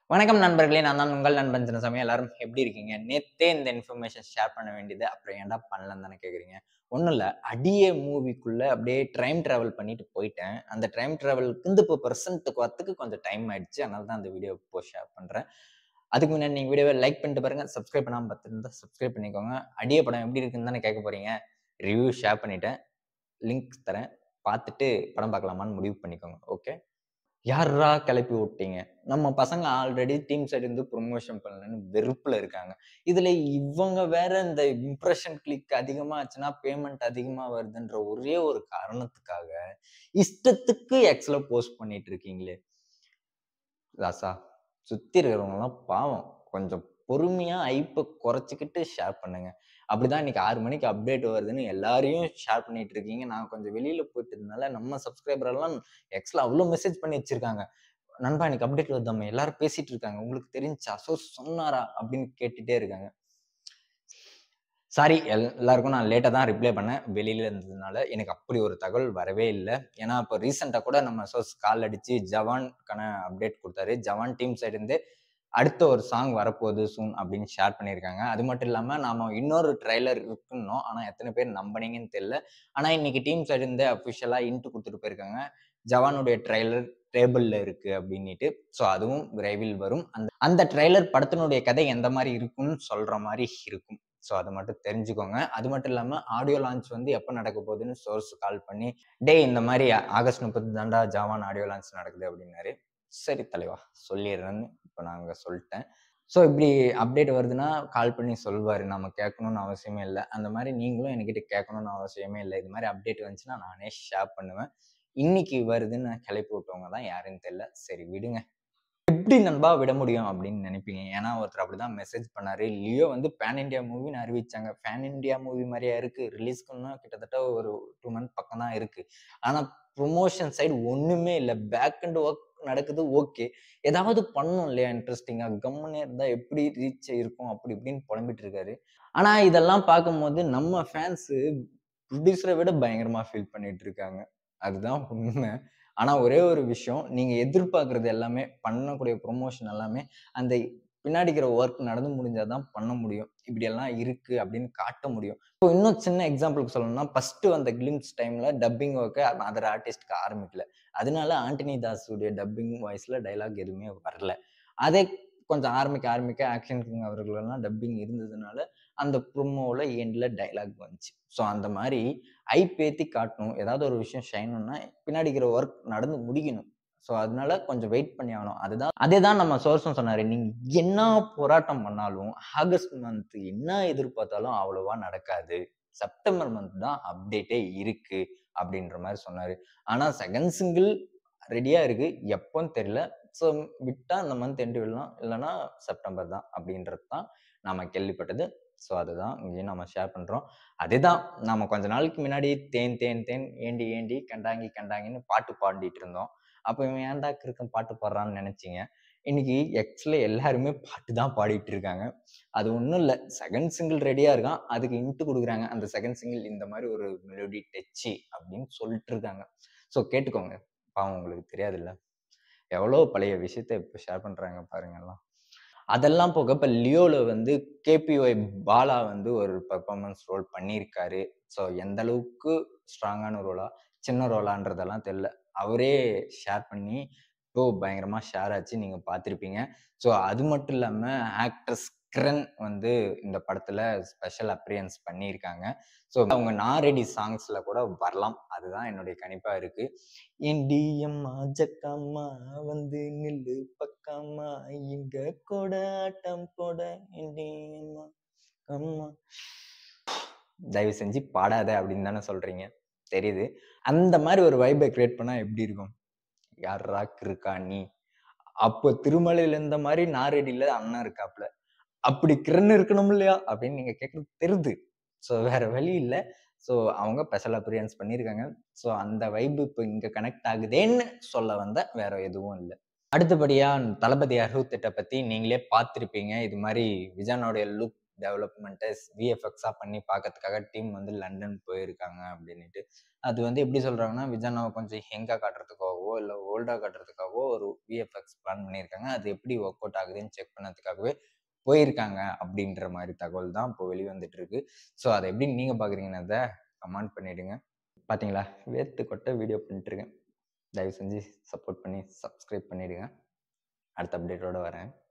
வணக்கம் நண்பர்களே நான் தான் உங்கள் நண்பன் சின்னசாமி எல்லாரும் எப்படி இருக்கீங்க நேத்தே இந்த இன்ஃபர்மேஷன் ஷேர் பண்ண வேண்டியது அப்புறம் ஏன்டா பண்ணலன்னு தானே கேட்குறீங்க ஒன்றும் இல்லை அடியே மூவிக்குள்ளே அப்படியே டைம் ட்ராவல் பண்ணிட்டு போயிட்டேன் அந்த டைம் ட்ராவலுக்கு இந்த இப்போ ப்ரெசென்ட்டுக்கு வரத்துக்கு கொஞ்சம் டைம் ஆயிடுச்சு அதனால தான் அந்த வீடியோ இப்போ ஷேர் பண்ணுறேன் அதுக்கு முன்னாடி நீங்கள் வீடியோவை லைக் பண்ணிட்டு பாருங்க சப்ஸ்கிரைப் பண்ணாமல் பார்த்துருந்தா சப்ஸ்கிரைப் பண்ணிக்கோங்க அடியே படம் எப்படி இருக்குன்னு தானே கேட்க போறீங்க ரிவ்யூ ஷேர் பண்ணிட்டேன் லிங்க் தரேன் பார்த்துட்டு படம் பார்க்கலாமான்னு முடிவு பண்ணிக்கோங்க ஓகே யாரா கிளப்பி விட்டீங்க நம்ம பசங்க ஆல்ரெடி டீம் சைடு இருந்து ப்ரொமோஷன் பண்ணலன்னு வெறுப்புல இருக்காங்க இதுல இவங்க வேற இந்த இம்ப்ரெஷன் கிளிக் அதிகமா ஆச்சுன்னா பேமெண்ட் அதிகமா வருதுன்ற ஒரே ஒரு காரணத்துக்காக இஷ்டத்துக்கு எக்ஸ்ல போஸ்ட் பண்ணிட்டு இருக்கீங்களே ராசா சுத்தி இருக்கிறவங்கலாம் பாவம் கொஞ்சம் பொறுமையா ஐப்பை குறைச்சிக்கிட்டு ஷேர் பண்ணுங்க அப்படிதான் இன்னைக்கு ஆறு மணிக்கு அப்டேட் வருதுன்னு எல்லாரையும் ஷேர் பண்ணிட்டு இருக்கீங்க நான் கொஞ்சம் வெளியில போயிட்டு இருந்தனால நம்ம சப்ஸ்கிரைபர் எல்லாம் எக்ஸ்ல அவ்வளோ மெசேஜ் பண்ணி வச்சிருக்காங்க நண்பா எனக்கு அப்டேட் வருதாம எல்லாரும் பேசிட்டு இருக்காங்க உங்களுக்கு தெரிஞ்சா சோ சொன்னாரா அப்படின்னு கேட்டுட்டே இருக்காங்க சாரி எல்லாருக்கும் நான் லேட்டாக தான் ரிப்ளை பண்ணேன் வெளியில இருந்ததுனால எனக்கு அப்படி ஒரு தகவல் வரவே இல்லை ஏன்னா இப்போ ரீசெண்டாக கூட நம்ம சோர்ஸ் கால் அடிச்சு ஜவான்கான அப்டேட் கொடுத்தாரு ஜவான் டீம் சைடு இருந்து அடுத்த ஒரு சாங் வரப்போகுது சூன் அப்படின்னு ஷேர் பண்ணியிருக்காங்க அது மட்டும் இல்லாமல் நாம இன்னொரு ட்ரைலர் இருக்குன்னோம் ஆனால் எத்தனை பேர் நம்பினீங்கன்னு தெரியல ஆனால் இன்னைக்கு டீம் சைடு இருந்து அஃபிஷியலாக இன்ட்டு கொடுத்துட்டு போயிருக்காங்க ஜவானுடைய ட்ரைலர் டேபிள்ல இருக்கு அப்படின்ட்டு ஸோ அதுவும் விரைவில் வரும் அந்த அந்த ட்ரைலர் படத்தினுடைய கதை எந்த மாதிரி இருக்கும்னு சொல்ற மாதிரி இருக்கும் ஸோ அதை மட்டும் தெரிஞ்சுக்கோங்க அது மட்டும் இல்லாமல் ஆடியோ லான்ச் வந்து எப்போ நடக்க போகுதுன்னு சோர்ஸ் கால் பண்ணி டே இந்த மாதிரி ஆகஸ்ட் முப்பது தாண்டா ஜாவான் ஆடியோ லான்ச் நடக்குது அப்படின்னாரு சரி தலைவா சொல்லிடுறேன்னு இப்போ நாங்கள் சொல்லிட்டேன் ஸோ இப்படி அப்டேட் வருதுன்னா கால் பண்ணி சொல்வார் நம்ம கேட்கணும்னு அவசியமே இல்லை அந்த மாதிரி நீங்களும் என்கிட்ட கேட்கணும்னு அவசியமே இல்லை இது மாதிரி அப்டேட் வந்துச்சுன்னா நானே ஷேர் பண்ணுவேன் இன்னைக்கு வருதுன்னு கிளப்பி விட்டவங்க தான் யாருன்னு தெரியல சரி விடுங்க எப்படி நண்பா விட முடியும் அப்படின்னு நினைப்பீங்க ஏன்னா ஒருத்தர் அப்படிதான் மெசேஜ் பண்ணாரு லியோ வந்து பேன் இண்டியா மூவின்னு அறிவிச்சாங்க பேன் இண்டியா மூவி மாதிரியா இருக்கு ரிலீஸ்க்குன்னா கிட்டத்தட்ட ஒரு டூ மந்த் பக்கம் தான் இருக்கு ஆனா ப்ரொமோஷன் சைடு ஒண்ணுமே இல்லை பேக் அண்ட் ஒர்க் நடக்குது ஓகே ஏதாவது பண்ணும் இல்லையா இன்ட்ரெஸ்டிங்கா கம்முன்னே இருந்தா எப்படி ரீச் இருக்கும் அப்படி இப்படின்னு புலம்பிட்டு இருக்காரு ஆனா இதெல்லாம் பார்க்கும்போது நம்ம ஃபேன்ஸ் ப்ரொடியூசரை விட பயங்கரமா ஃபீல் பண்ணிட்டு இருக்காங்க அதுதான் உண்மை ஆனா ஒரே ஒரு விஷயம் நீங்க எதிர்பார்க்கறது எல்லாமே பண்ணக்கூடிய ப்ரொமோஷன் எல்லாமே அந்த பின்னாடி இருக்கிற ஒர்க் நடந்து முடிஞ்சாதான் பண்ண முடியும் இப்படி எல்லாம் இருக்கு அப்படின்னு காட்ட முடியும் இப்போ இன்னும் சின்ன எக்ஸாம்பிளுக்கு சொல்லணும்னா ஃபர்ஸ்ட் வந்த கிளிம்ஸ் டைம்ல டப்பிங் ஒர்க்கை அதர் ஆர்டிஸ்ட்க்கு ஆரம்பிக்கல அதனால ஆண்டனி தாஸுடைய டப்பிங் வாய்ஸ்ல டைலாக் எதுவுமே வரல அதே கொஞ்சம் ஆரம்பிக்க ஆரம்பிக்க ஆக்ஷன் கிங் அவர்களெல்லாம் டப்பிங் இருந்ததுனால அந்த ப்ரொமோவில் எண்டில் டைலாக் வந்துச்சு ஸோ அந்த மாதிரி ஐ பேத்தி காட்டணும் ஏதாவது ஒரு விஷயம் ஷைனும்னா பின்னாடி இருக்கிற ஒர்க் நடந்து முடிக்கணும் ஸோ அதனால கொஞ்சம் வெயிட் பண்ணி ஆகணும் அதுதான் அதே தான் நம்ம சோர்ஸும் சொன்னார் நீங்கள் என்ன போராட்டம் பண்ணாலும் ஆகஸ்ட் மந்த் என்ன எதிர்பார்த்தாலும் அவ்வளோவா நடக்காது செப்டம்பர் மந்த் தான் அப்டேட்டே இருக்கு அப்படின்ற மாதிரி சொன்னார் ஆனால் செகண்ட் சிங்கிள் ரெடியாக இருக்கு எப்போன்னு தெரியல ஸோ விட்டா இந்த மந்த் எண்டு விடலாம் இல்லைன்னா செப்டம்பர் தான் அப்படின்றது தான் நாம கேள்விப்பட்டது ஸோ அதுதான் இங்கேயும் நம்ம ஷேர் பண்ணுறோம் அதுதான் நம்ம கொஞ்ச நாளைக்கு முன்னாடி தேன் தேன் தேன் ஏண்டி ஏண்டி கண்டாங்கி கண்டாங்கின்னு பாட்டு பாடிட்டு இருந்தோம் அப்போ இவன் ஏன்டா கிருக்கம் பாட்டு பாடுறான்னு நினைச்சிங்க இன்னைக்கு எக்ஸ்ல எல்லாருமே பாட்டு தான் பாடிட்டு இருக்காங்க அது ஒன்றும் இல்லை செகண்ட் சிங்கிள் ரெடியாக இருக்கான் அதுக்கு இன்ட்டு கொடுக்குறாங்க அந்த செகண்ட் சிங்கிள் இந்த மாதிரி ஒரு மெலோடி டச்சு அப்படின்னு சொல்லிட்டு இருக்காங்க ஸோ கேட்டுக்கோங்க பாவம் உங்களுக்கு தெரியாதுல்ல எவ்வளோ பழைய விஷயத்த இப்போ ஷேர் பண்ணுறாங்க பாருங்க எல்லாம் அதெல்லாம் போக இப்போ லியோவில் வந்து கேபிஒய் பாலா வந்து ஒரு பர்ஃபார்மன்ஸ் ரோல் பண்ணியிருக்காரு ஸோ எந்த அளவுக்கு ஸ்ட்ராங்கான ரோலா சின்ன ரோலான்றதெல்லாம் தெரில அவரே ஷேர் பண்ணி இப்போ பயங்கரமாக ஷேர் ஆச்சு நீங்கள் பார்த்துருப்பீங்க ஸோ அது மட்டும் இல்லாமல் ஆக்ட்ரஸ் கிரண் வந்து இந்த படத்தில் ஸ்பெஷல் அப்பியரன்ஸ் பண்ணியிருக்காங்க ஸோ அவங்க நாரெடி சாங்ஸில் கூட வரலாம் அதுதான் என்னுடைய கணிப்பாக இருக்கு இண்டியம்மா ஜக்கம்மா வந்து நில்லு பக்கம்மா இங்க கூட ஆட்டம் போட இண்டியம்மா அம்மா தயவு செஞ்சு பாடாத அப்படின்னு தானே சொல்றீங்க தெரியுது அந்த மாதிரி ஒரு வைபை கிரியேட் பண்ணா எப்படி இருக்கும் யாரா இருக்கா நீ அப்போ திருமலையில இருந்த மாதிரி நாரெடியில அண்ணன் இருக்காப்ல அப்படி கிரண் இருக்கணும் இல்லையா அப்படின்னு நீங்க கேட்கறது தெரியுது ஸோ வேற வழி இல்லை ஸோ அவங்க ஸ்பெஷல் அப்பியரன்ஸ் பண்ணியிருக்காங்க ஸோ அந்த வைப்பு இப்போ இங்கே கனெக்ட் ஆகுதேன்னு சொல்ல வந்த வேற எதுவும் இல்லை அடுத்தபடியா தளபதி அறுபத்தெட்டை பத்தி நீங்களே பார்த்துருப்பீங்க இது மாதிரி விஜயனுடைய லுக் டெவலப்மெண்ட்டை விஎஃப்எக்ஸாக பண்ணி பார்க்கறதுக்காக டீம் வந்து லண்டன் போயிருக்காங்க அப்படின்ட்டு அது வந்து எப்படி சொல்கிறாங்கன்னா விஜயானாவை கொஞ்சம் ஹெங்காக காட்டுறதுக்காகவோ இல்லை ஓல்டாக காட்டுறதுக்காகவோ ஒரு விஎஃப்எக்ஸ் பிளான் பண்ணியிருக்காங்க அது எப்படி ஒர்க் அவுட் ஆகுதுன்னு செக் பண்ணதுக்காகவே போயிருக்காங்க அப்படின்ற மாதிரி தகவல் தான் இப்போ வெளிவந்துட்டு இருக்கு ஸோ அதை எப்படி நீங்கள் பார்க்குறீங்கன்னு அதை கமெண்ட் பண்ணிவிடுங்க பார்த்தீங்களா வேர்த்து கொட்ட வீடியோ பண்ணிட்டுருக்கேன் தயவு செஞ்சு சப்போர்ட் பண்ணி சப்ஸ்கிரைப் பண்ணிவிடுங்க அடுத்த அப்டேட்டோடு வரேன்